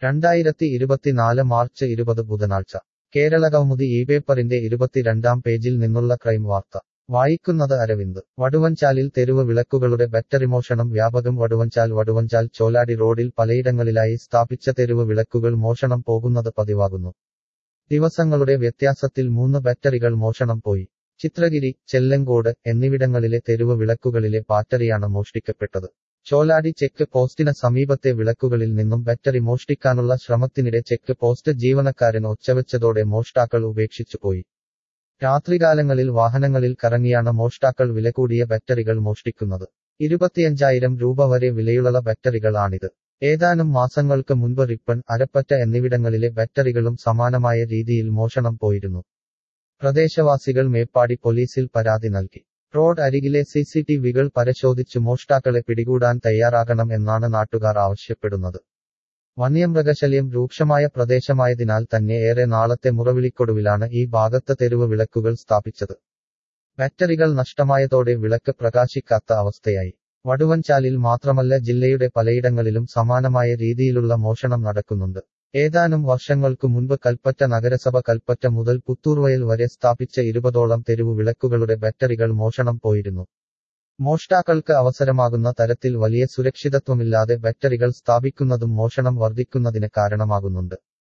രണ്ടായിരത്തി ഇരുപത്തിനാല് മാർച്ച് ഇരുപത് ബുധനാഴ്ച കേരള കൗമുദി ഈ പേപ്പറിന്റെ ഇരുപത്തിരണ്ടാം പേജിൽ നിന്നുള്ള ക്രൈം വാർത്ത വായിക്കുന്നത് അരവിന്ദ് വടുവഞ്ചാലിൽ തെരുവ് വിളക്കുകളുടെ ബാറ്ററി മോഷണം വ്യാപകം വടുവഞ്ചാൽ വടുവഞ്ചാൽ ചോലാടി റോഡിൽ പലയിടങ്ങളിലായി സ്ഥാപിച്ച തെരുവ് വിളക്കുകൾ മോഷണം പോകുന്നത് പതിവാകുന്നു ദിവസങ്ങളുടെ വ്യത്യാസത്തിൽ മൂന്ന് ബാറ്ററികൾ മോഷണം പോയി ചിത്രഗിരി ചെല്ലങ്കോട് എന്നിവിടങ്ങളിലെ തെരുവ് വിളക്കുകളിലെ ബാറ്ററിയാണ് മോഷ്ടിക്കപ്പെട്ടത് ചോലാടി ചെക്ക് പോസ്റ്റിന് സമീപത്തെ വിളക്കുകളിൽ നിന്നും ബാറ്ററി മോഷ്ടിക്കാനുള്ള ശ്രമത്തിനിടെ ചെക്ക് പോസ്റ്റ് ജീവനക്കാരൻ ഒച്ചവെച്ചതോടെ മോഷ്ടാക്കൾ ഉപേക്ഷിച്ചുപോയി രാത്രികാലങ്ങളിൽ വാഹനങ്ങളിൽ കറങ്ങിയാണ് മോഷ്ടാക്കൾ വില കൂടിയ ബാറ്ററികൾ മോഷ്ടിക്കുന്നത് ഇരുപത്തിയഞ്ചായിരം രൂപ വരെ വിലയുള്ള ബാറ്ററികൾ ആണിത് ഏതാനും മാസങ്ങൾക്ക് മുൻപ് റിപ്പൺ അരപ്പറ്റ എന്നിവിടങ്ങളിലെ ബാറ്ററികളും സമാനമായ രീതിയിൽ മോഷണം പോയിരുന്നു പ്രദേശവാസികൾ മേപ്പാടി പോലീസിൽ പരാതി നൽകി റോഡ് അരികിലെ സിസിടിവികൾ പരിശോധിച്ച് മോഷ്ടാക്കളെ പിടികൂടാൻ തയ്യാറാകണം എന്നാണ് നാട്ടുകാർ ആവശ്യപ്പെടുന്നത് വന്യമൃഗശല്യം രൂക്ഷമായ പ്രദേശമായതിനാൽ തന്നെ ഏറെ നാളത്തെ മുറവിളിക്കൊടുവിലാണ് ഈ ഭാഗത്ത് തെരുവ് വിളക്കുകൾ സ്ഥാപിച്ചത് ബാറ്ററികൾ നഷ്ടമായതോടെ വിളക്ക് പ്രകാശിക്കാത്ത അവസ്ഥയായി വടുവഞ്ചാലിൽ മാത്രമല്ല ജില്ലയുടെ പലയിടങ്ങളിലും സമാനമായ രീതിയിലുള്ള മോഷണം നടക്കുന്നുണ്ട് ഏതാനും വർഷങ്ങൾക്കു മുൻപ് കൽപ്പറ്റ നഗരസഭ കൽപ്പറ്റ മുതൽ പുത്തൂർവയൽ വരെ സ്ഥാപിച്ച ഇരുപതോളം തെരുവു വിളക്കുകളുടെ ബാറ്ററികൾ മോഷണം പോയിരുന്നു മോഷ്ടാക്കൾക്ക് അവസരമാകുന്ന തരത്തിൽ വലിയ സുരക്ഷിതത്വമില്ലാതെ ബാറ്ററികൾ സ്ഥാപിക്കുന്നതും മോഷണം വർദ്ധിക്കുന്നതിന് കാരണമാകുന്നുണ്ട്